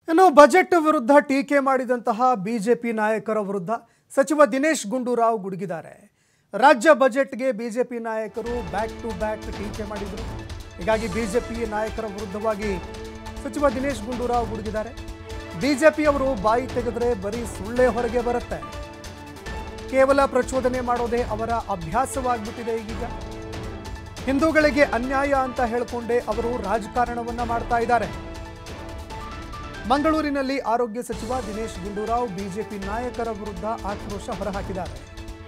ಇನ್ನು ಬಜೆಟ್ ವಿರುದ್ಧ ಟೀಕೆ ಮಾಡಿದಂತಹ ಬಿಜೆಪಿ ನಾಯಕರ ವಿರುದ್ಧ ಸಚಿವ ದಿನೇಶ್ ಗುಂಡೂರಾವ್ ಗುಡುಗಿದ್ದಾರೆ ರಾಜ್ಯ ಬಜೆಟ್ಗೆ ಬಿಜೆಪಿ ನಾಯಕರು ಬ್ಯಾಕ್ ಟು ಬ್ಯಾಕ್ ಟೀಕೆ ಮಾಡಿದರು ಹೀಗಾಗಿ ಬಿಜೆಪಿ ನಾಯಕರ ವಿರುದ್ಧವಾಗಿ ಸಚಿವ ದಿನೇಶ್ ಗುಂಡೂರಾವ್ ಗುಡುಗಿದ್ದಾರೆ ಬಿಜೆಪಿಯವರು ಬಾಯಿ ತೆಗೆದರೆ ಬರೀ ಸುಳ್ಳೇ ಹೊರಗೆ ಬರುತ್ತೆ ಕೇವಲ ಪ್ರಚೋದನೆ ಮಾಡೋದೇ ಅವರ ಅಭ್ಯಾಸವಾಗ್ಬಿಟ್ಟಿದೆ ಈಗೀಗ ಹಿಂದೂಗಳಿಗೆ ಅನ್ಯಾಯ ಅಂತ ಹೇಳಿಕೊಂಡೇ ಅವರು ರಾಜಕಾರಣವನ್ನ ಮಾಡ್ತಾ ಇದ್ದಾರೆ ಮಂಗಳೂರಿನಲ್ಲಿ ಆರೋಗ್ಯ ಸಚಿವ ದಿನೇಶ್ ಗುಂಡೂರಾವ್ ಬಿಜೆಪಿ ನಾಯಕರ ವಿರುದ್ಧ ಆಕ್ರೋಶ ಹೊರಹಾಕಿದ್ದಾರೆ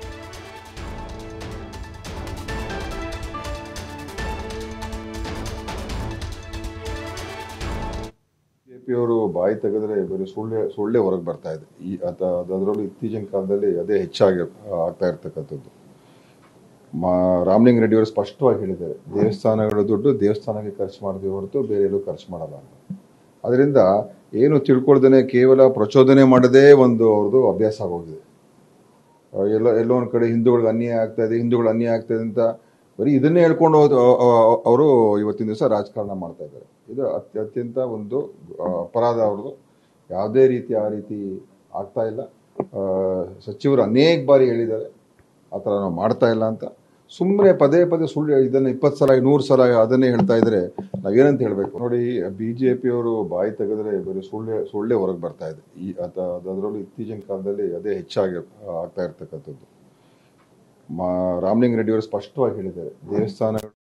ಬಿಜೆಪಿಯವರು ಬಾಯಿ ತೆಗೆದ್ರೆ ಬರೀ ಸುಳ್ಳೆ ಸುಳ್ಳೆ ಹೊರಗೆ ಬರ್ತಾ ಇದೆ ಈ ಅದ ಅದರಲ್ಲೂ ಇತ್ತೀಚಿನ ಕಾಲದಲ್ಲಿ ಅದೇ ಹೆಚ್ಚಾಗಿ ಆಗ್ತಾ ಇರ್ತಕ್ಕಂಥದ್ದು ಮಾ ರಾಮಲಿಂಗ ರೆಡ್ಡಿ ಅವರು ಸ್ಪಷ್ಟವಾಗಿ ಹೇಳಿದ್ದಾರೆ ದೇವಸ್ಥಾನಗಳ ದುಡ್ಡು ದೇವಸ್ಥಾನಕ್ಕೆ ಖರ್ಚು ಮಾಡಿದೆ ಹೊರತು ಬೇರೆ ಎಲ್ಲೂ ಖರ್ಚು ಮಾಡಲ್ಲ ಅಂತ ಅದರಿಂದ ಏನು ತಿಳ್ಕೊಳ್ದೇನೆ ಕೇವಲ ಪ್ರಚೋದನೆ ಮಾಡದೇ ಒಂದು ಅವ್ರದ್ದು ಅಭ್ಯಾಸ ಆಗೋಗಿದೆ ಆ, ಎಲ್ಲೋ ಎಲ್ಲೋ ಒಂದು ಕಡೆ ಹಿಂದೂಗಳಿಗೆ ಅನ್ಯಾಯ ಆಗ್ತಾ ಇದೆ ಹಿಂದೂಗಳು ಅನ್ಯಾಯ ಆಗ್ತಾ ಇದೆ ಅಂತ ಬರೀ ಇದನ್ನೇ ಹೇಳ್ಕೊಂಡು ಅವರು ಇವತ್ತಿನ ದಿವಸ ರಾಜಕಾರಣ ಮಾಡ್ತಾ ಇದ್ದಾರೆ ಇದು ಅತ್ಯ ಅತ್ಯಂತ ಒಂದು ಆ, ಅಪರಾಧ ಅವ್ರದ್ದು ಯಾವುದೇ ರೀತಿ ಆ ರೀತಿ ಆಗ್ತಾ ಇಲ್ಲ ಆ, ಸಚಿವರು ಅನೇಕ ಬಾರಿ ಹೇಳಿದ್ದಾರೆ ಆ ಥರ ನಾವು ಮಾಡ್ತಾ ಇಲ್ಲ ಅಂತ ಸುಮ್ಮನೆ ಪದೇ ಪದೇ ಸುಳ್ಳು ಹೇಳಿ- ಇದನ್ನ ಇಪ್ಪತ್ತು ಸಲ ನೂರು ಸಲ ಅದನ್ನೇ ಹೇಳ್ತಾ ಇದ್ರೆ ನಾವೇನಂತ ಹೇಳ್ಬೇಕು ನೋಡಿ ಬಿಜೆಪಿಯವರು ಬಾಯಿ ತೆಗೆದ್ರೆ ಬರೀ ಸುಳ್ಳೆ ಸುಳ್ಳೆ ಹೊರಗೆ ಬರ್ತಾ ಇದೆ ಈ ಅದ ಅದರಲ್ಲೂ ಇತ್ತೀಚಿನ ಕಾಲದಲ್ಲಿ ಅದೇ ಹೆಚ್ಚಾಗಿ ಆಗ್ತಾ ಇರ್ತಕ್ಕಂಥದ್ದು ಮಾ ರಾಮಲಿಂಗ ರೆಡ್ಡಿ ಅವರು ಸ್ಪಷ್ಟವಾಗಿ ಹೇಳಿದ್ದಾರೆ ದೇವಸ್ಥಾನಗಳು